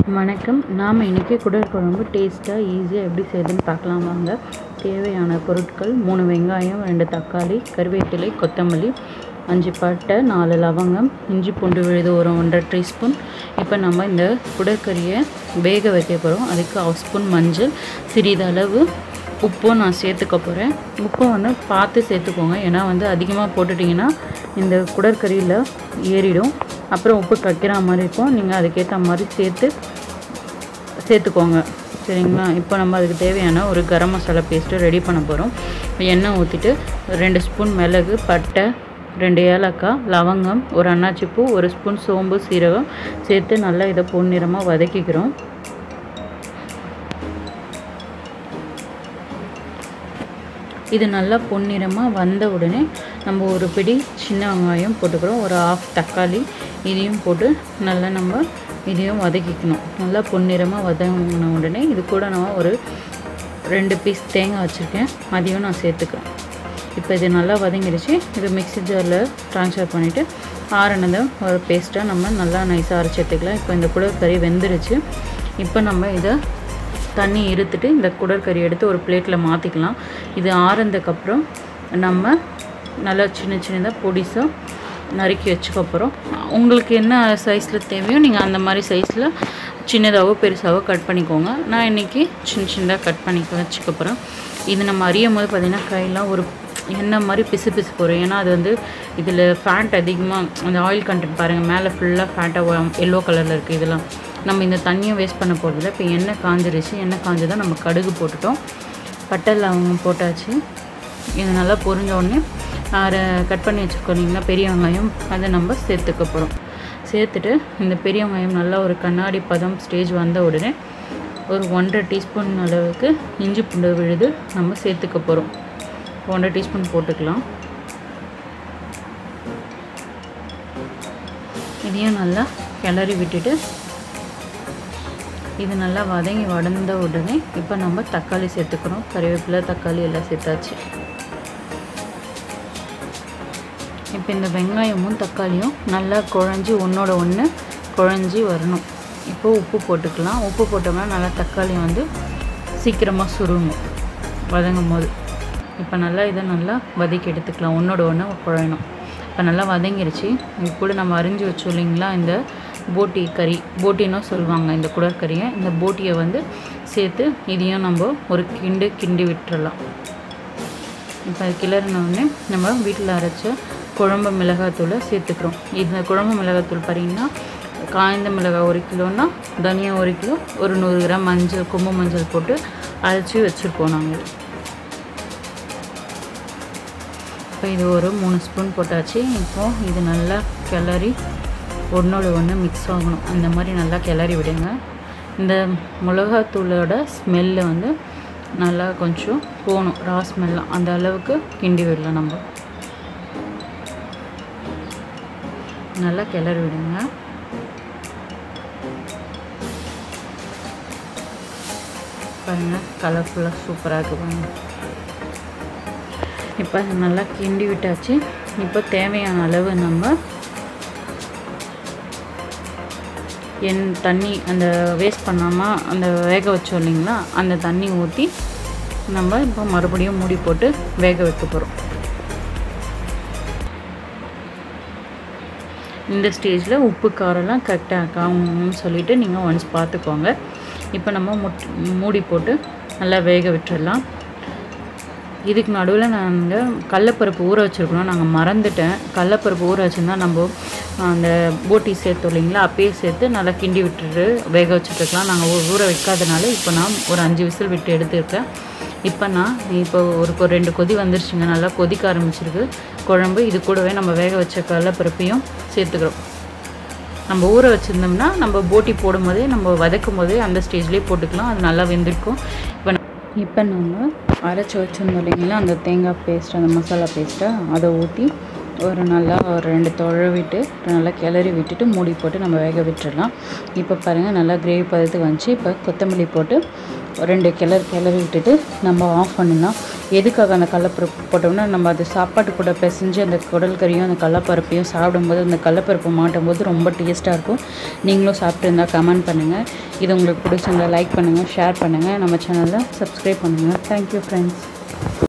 வணக்கம் நாம் இன்றைக்கி குடல் குழம்பு டேஸ்ட்டாக ஈஸியாக எப்படி செய்யுதுன்னு பார்க்கலாம் வாங்க தேவையான பொருட்கள் மூணு வெங்காயம் ரெண்டு தக்காளி கருவேப்பிலை கொத்தமல்லி அஞ்சு பட்டை நாலு லவங்கம் இஞ்சி பூண்டு விழுது ஒரு ஒன்றரை டீஸ்பூன் இப்போ நம்ம இந்த குடற்கறியை வேக வைக்க போகிறோம் அதுக்கு ஹாஃப் ஸ்பூன் மஞ்சள் சிறிதளவு உப்பும் நான் சேர்த்துக்க போகிறேன் உப்பும் வந்து பார்த்து சேர்த்துக்கோங்க ஏன்னா வந்து அதிகமாக போட்டுட்டிங்கன்னா இந்த குடற்கறியில் ஏறிடும் அப்புறம் உப்பு கக்கிற மாதிரி இருக்கும் நீங்கள் அதுக்கேற்ற மாதிரி சேர்த்து சேர்த்துக்கோங்க சரிங்களா இப்போ நம்ம அதுக்கு தேவையான ஒரு கரம் மசாலா பேஸ்ட்டு ரெடி பண்ண போகிறோம் எண்ணெய் ஊற்றிட்டு ரெண்டு ஸ்பூன் மிளகு பட்டை ரெண்டு ஏலக்காய் லவங்கம் ஒரு அன்னாச்சி பூ ஒரு ஸ்பூன் சோம்பு சீரகம் சேர்த்து நல்லா இதை பொன்னிறமாக வதக்கிக்கிறோம் இது நல்லா பொன்னிறமாக வந்த உடனே நம்ம ஒரு பிடி சின்ன வெங்காயம் போட்டுக்கிறோம் ஒரு ஆஃப் தக்காளி இதையும் போட்டு நல்லா நம்ம இதையும் வதக்கிக்கணும் நல்லா பொன்னிறமாக வதங்கின உடனே இது கூட நான் ஒரு ரெண்டு பீஸ் தேங்காய் வச்சுருக்கேன் அதையும் நான் சேர்த்துக்கிறேன் இப்போ இது நல்லா வதங்கிடுச்சு இது மிக்ஸி ஜாரில் ட்ரான்ஸ்ஃபர் பண்ணிவிட்டு ஆறுனதை ஒரு பேஸ்ட்டாக நம்ம நல்லா நைஸாக அரைச்சி எடுத்துக்கலாம் இப்போ இந்த குடற்கறி வெந்துருச்சு இப்போ நம்ம இதை தண்ணி இருத்துட்டு இந்த குடற்கறி எடுத்து ஒரு பிளேட்டில் மாற்றிக்கலாம் இது ஆறுனதுக்கப்புறம் நம்ம நல்லா சின்ன சின்னதாக பொடிசாக நறுக்கி வச்சுக்க போகிறோம் உங்களுக்கு என்ன சைஸில் தேவையோ நீங்கள் அந்த மாதிரி சைஸில் சின்னதாகவோ பெருசாகவோ கட் பண்ணிக்கோங்க நான் இன்றைக்கி சின்ன சின்னதாக கட் பண்ணி வச்சுக்க போகிறேன் இது நம்ம அறியும் போது பார்த்திங்கன்னா கையெல்லாம் ஒரு எண்ணெய் மாதிரி பிசு பிசு போகிறோம் ஏன்னா அது வந்து இதில் ஃபேட் அதிகமாக அந்த ஆயில் கண்டென்ட் பாருங்கள் மேலே ஃபுல்லாக ஃபேட்டாக எல்லோ கலரில் இருக்குது இதெல்லாம் நம்ம இந்த தண்ணியை வேஸ்ட் பண்ண போகிறதில்ல இப்போ எண்ணெய் காஞ்சிருச்சு எண்ணெய் காஞ்சி தான் நம்ம கடுகு போட்டுட்டோம் பட்டை லவங்கம் போட்டாச்சு இது நல்லா பொரிஞ்ச உடனே அரை கட் பண்ணி வச்சுருக்கோனிங்கன்னா பெரிய வெங்காயம் அதை நம்ம சேர்த்துக்க போகிறோம் சேர்த்துட்டு இந்த பெரிய வெங்காயம் நல்லா ஒரு கண்ணாடி பதம் ஸ்டேஜ் வந்த உடனே ஒரு ஒன்றரை டீஸ்பூன் அளவுக்கு இஞ்சி பூண்டு விழுது நம்ம சேர்த்துக்க போகிறோம் ஒன்றரை டீஸ்பூன் போட்டுக்கலாம் இதையும் நல்லா கிளறி விட்டுட்டு இது நல்லா வதங்கி வடந்த உடனே இப்போ நம்ம தக்காளி சேர்த்துக்கிறோம் கறிவேப்பிலை தக்காளி எல்லாம் சேர்த்தாச்சு இப்போ இந்த வெங்காயமும் தக்காளியும் நல்லா குழஞ்சி ஒன்றோட ஒன்று குழஞ்சி வரணும் இப்போ உப்பு போட்டுக்கலாம் உப்பு போட்டோம்னா நல்லா தக்காளி வந்து சீக்கிரமாக சுருங்கும் வதங்கும் போது இப்போ நல்லா இதை நல்லா வதக்கி எடுத்துக்கலாம் ஒன்றோட ஒன்று குழயணும் இப்போ நல்லா வதங்கிருச்சு இது கூட நம்ம அரிஞ்சு வச்சோம் இல்லைங்களா இந்த போட்டி கறி போட்டின்னும் சொல்லுவாங்க இந்த குடற்கறியை இந்த போட்டியை வந்து சேர்த்து இதையும் நம்ம ஒரு கிண்டு கிண்டி விட்டுறலாம் இப்போ அது கிளறினோடனே நம்ம வீட்டில் அரைச்ச குழம்பு மிளகாத்தூளை சேர்த்துக்கிறோம் இந்த குழம்பு மிளகாத்தூள் பார்த்தீங்கன்னா காய்ந்த மிளகாய் ஒரு கிலோன்னா தனியா ஒரு கிலோ ஒரு நூறு கிராம் மஞ்சள் கொம்பு மஞ்சள் போட்டு அரைச்சி வச்சுருப்போம் நாங்கள் இப்போ இது ஒரு மூணு ஸ்பூன் போட்டாச்சு இப்போது இது நல்லா கிளறி ஒன்றோட ஒன்று மிக்ஸ் ஆகணும் அந்த மாதிரி நல்லா கிளறி விடுங்க இந்த மிளகாத்தூளோட ஸ்மெல்லு வந்து நல்லா கொஞ்சம் போகணும் ரா ஸ்மெல்லாம் அந்த அளவுக்கு கிண்டி விடலாம் நம்ம நல்லா கிளறி விடுங்க பாருங்கள் கலர்ஃபுல்லாக சூப்பராக இருக்குது பாருங்கள் இப்போ நல்லா கிண்டி விட்டாச்சு இப்போ தேவையான அளவு நம்ம என் தண்ணி அந்த வேஸ்ட் பண்ணாமல் அந்த வேக வச்சோம் இல்லைங்களா அந்த தண்ணி ஊற்றி நம்ம இப்போ மறுபடியும் மூடி போட்டு வேக வைக்க போகிறோம் இந்த ஸ்டேஜில் உப்பு காரெல்லாம் கரெக்டாக இருக்காங்கன்னு சொல்லிவிட்டு நீங்கள் ஒன்ஸ் பார்த்துக்கோங்க இப்போ நம்ம முட் மூடி போட்டு நல்லா வேக விட்டுடலாம் இதுக்கு நடுவில் நாங்கள் கடலப்பருப்பு ஊற வச்சுருக்கணும் நாங்கள் மறந்துட்டேன் கடலப்பருப்பு ஊற வச்சுருந்தா நம்ம அந்த போட்டி சேர்த்தோம் இல்லைங்களா அப்பயே சேர்த்து நல்லா கிண்டி விட்டுட்டு வேக வச்சுட்டுருக்கலாம் நாங்கள் ஊற வைக்காதனால இப்போ நான் ஒரு அஞ்சு விசில் விட்டு எடுத்துருக்கேன் இப்போ நான் இப்போ ஒரு ரெண்டு கொதி வந்துருச்சுங்க நல்லா கொதிக்க ஆரம்பிச்சிருக்கு குழம்பு இது கூடவே நம்ம வேக வச்ச கடலப்பருப்பையும் சேர்த்துக்கிறோம் நம்ம ஊற வச்சுருந்தோம்னா நம்ம போட்டி போடும்போதே நம்ம வதக்கும் போதே அந்த ஸ்டேஜ்லேயே போட்டுக்கலாம் அது நல்லா வெந்திருக்கும் இப்போ இப்போ நம்ம அரைச்சி வச்சுருந்தோம் இல்லைங்களா அந்த தேங்காய் பேஸ்ட் அந்த மசாலா பேஸ்ட்டை அதை ஊற்றி ஒரு நல்லா ஒரு ரெண்டு தொழவிட்டு நல்லா கிளறி விட்டுட்டு மூடி போட்டு நம்ம வேக விட்டுடலாம் இப்போ பாருங்கள் நல்லா கிரேவி பதத்துக்கு வந்துச்சு இப்போ கொத்தமல்லி போட்டு ரெண்டு கிளறு கிளறி விட்டுட்டு நம்ம ஆஃப் பண்ணிடலாம் எதுக்காக அந்த கடலப்பருப்பு போட்டோம்னா நம்ம அது சாப்பாட்டு கூட பிசைஞ்சு அந்த குடல் கறியும் அந்த கடலப்பருப்பையும் சாப்பிடும்போது அந்த கடலப்பருப்பு மாட்டும் போது ரொம்ப டேஸ்ட்டாக இருக்கும் நீங்களும் சாப்பிட்டு இருந்தால் கமெண்ட் பண்ணுங்கள் இது உங்களுக்கு பிடிச்சிருந்தா லைக் பண்ணுங்கள் ஷேர் பண்ணுங்கள் நம்ம சேனலை சப்ஸ்கிரைப் பண்ணுங்கள் தேங்க்யூ ஃப்ரெண்ட்ஸ்